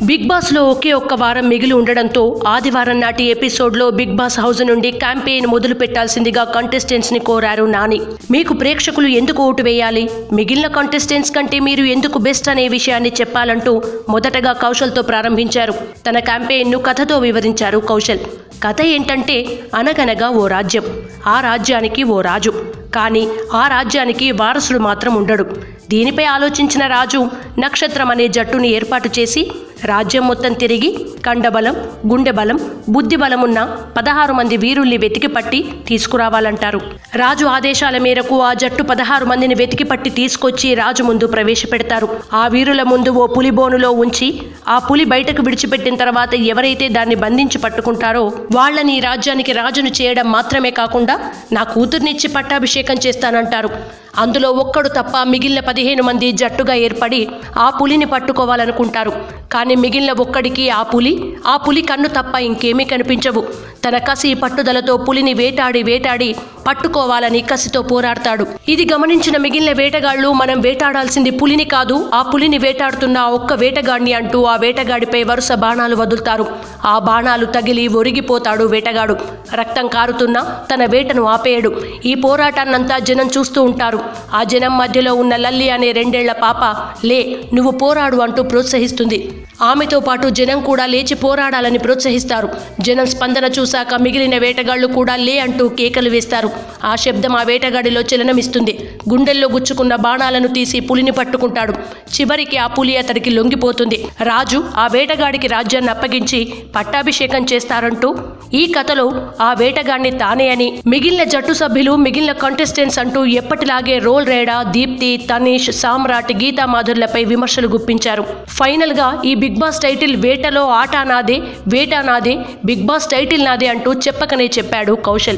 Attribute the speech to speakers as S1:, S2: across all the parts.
S1: Big boss లో ఒకే ఒక్క వారం మిగిలి ఉండడంతో ఆదివారం నాటి ఎపిసోడ్ లో బిగ్ బాస్ హౌస్ నుండి క్యాంపెయిన్ మొదలు పెట్టాల్సిందిగా కంటెస్టెంట్స్ ని కోరారు నాని మీకు ప్రేక్షకులు ఎందుకు ఓటు వేయాలి మిగిలిన కంటెస్టెంట్స్ కంటే మీరు ఎందుకు బెస్ట్ అనే విషయాన్ని చెప్పాలంటూ మొదటగా కౌశల్తో ప్రారంభించారు తన క్యాంపెయిన్ ను కథతో వివరించారు కౌశల్ కథ ఏంటంటే అనగనగా ఓ రాజ్యం ఆ రాజ్యానికి ఓ రాజు కానీ ఆ రాజ్యానికి వారసుడు మాత్రం ఉండడు దీనిపై ఆలోచించిన రాజు నక్షత్రం అనే జట్టుని ఏర్పాటు చేసి రాజ్యం మొత్తం తిరిగి కండబలం గుండె బలం బుద్ధి బలమున్న పదహారు మంది వీరుల్ని వెతికి పట్టి తీసుకురావాలంటారు రాజు ఆదేశాల మేరకు ఆ జట్టు పదహారు మందిని వెతికి పట్టి తీసుకొచ్చి రాజు ముందు ప్రవేశపెడతారు ఆ వీరుల ముందు ఓ పులి బోనులో ఉంచి ఆ పులి బయటకు విడిచిపెట్టిన తర్వాత ఎవరైతే దాన్ని బంధించి పట్టుకుంటారో వాళ్ళని ఈ రాజ్యానికి రాజును చేయడం మాత్రమే కాకుండా నా కూతుర్నిచ్చి పట్టాభిషేకం చేస్తానంటారు అందులో ఒక్కడు తప్ప మిగిలిన పదిహేను మంది జట్టుగా ఏర్పడి ఆ పులిని పట్టుకోవాలనుకుంటారు కానీ మిగిలిన ఒక్కడికి ఆ పులి ఆ పులి కన్ను తప్ప ఇంకేమీ కనిపించవు తన కసి పట్టుదలతో పులిని వేటాడి వేటాడి పట్టుకోవాలని కసితో పోరాడతాడు ఇది గమనించిన మిగిలిన వేటగాళ్లు మనం వేటాడాల్సింది పులిని కాదు ఆ పులిని వేటాడుతున్న ఆ ఒక్క వేటగాడిని అంటూ ఆ వేటగాడిపై వరుస బాణాలు వదులుతారు ఆ బాణాలు తగిలి ఒరిగిపోతాడు వేటగాడు రక్తం కారుతున్నా తన వేటను ఆపేయడు ఈ పోరాటాన్నంతా జనం చూస్తూ ఉంటారు ఆ జనం మధ్యలో ఉన్న లల్లి అనే రెండేళ్ల పాప లే నువ్వు పోరాడు అంటూ ప్రోత్సహిస్తుంది ఆమెతో పాటు జనం కూడా లేచి పోరాడాలని ప్రోత్సహిస్తారు జనం స్పందన చూశాక మిగిలిన వేటగాళ్లు కూడా లే అంటూ కేకలు వేస్తారు ఆ శబ్దం ఆ వేటగాడిలో చలనమిస్తుంది గుండెల్లో గుచ్చుకున్న బాణాలను తీసి పులిని పట్టుకుంటాడు చివరికి ఆ పులి అతడికి లొంగిపోతుంది రాజు ఆ వేటగాడికి రాజ్యాన్ని అప్పగించి పట్టాభిషేకం చేస్తారంటూ ఈ కథలో ఆ వేటగాడిని తానే అని మిగిలిన జట్టు సభ్యులు మిగిలిన కంటెస్టెంట్స్ అంటూ ఎప్పటిలాగే రోల్ రేడా దీప్తి తనీష్ సామ్రాట్ గీతా మాధుర్లపై విమర్శలు గుప్పించారు ఫైనల్ గా ఈ బిగ్ బాస్ టైటిల్ వేటలో ఆట నాదే వేట నాదే బిగ్ బాస్ టైటిల్ నాదే అంటూ చెప్పకనే చెప్పాడు Kaushal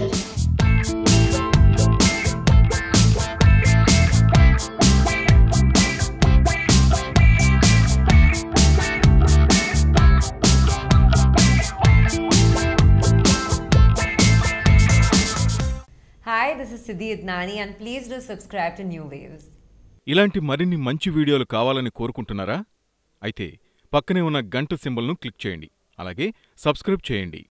S2: Hi, this is Siddhi Idnani, and please do subscribe to New Waves.
S3: ఇలాంటి మరిన్ని మంచి వీడియోలు కావాలని కోరుకుంటున్నారా అయితే పక్కనే ఉన్న గంట సింబల్ను క్లిక్ చేయండి అలాగే సబ్స్క్రైబ్ చేయండి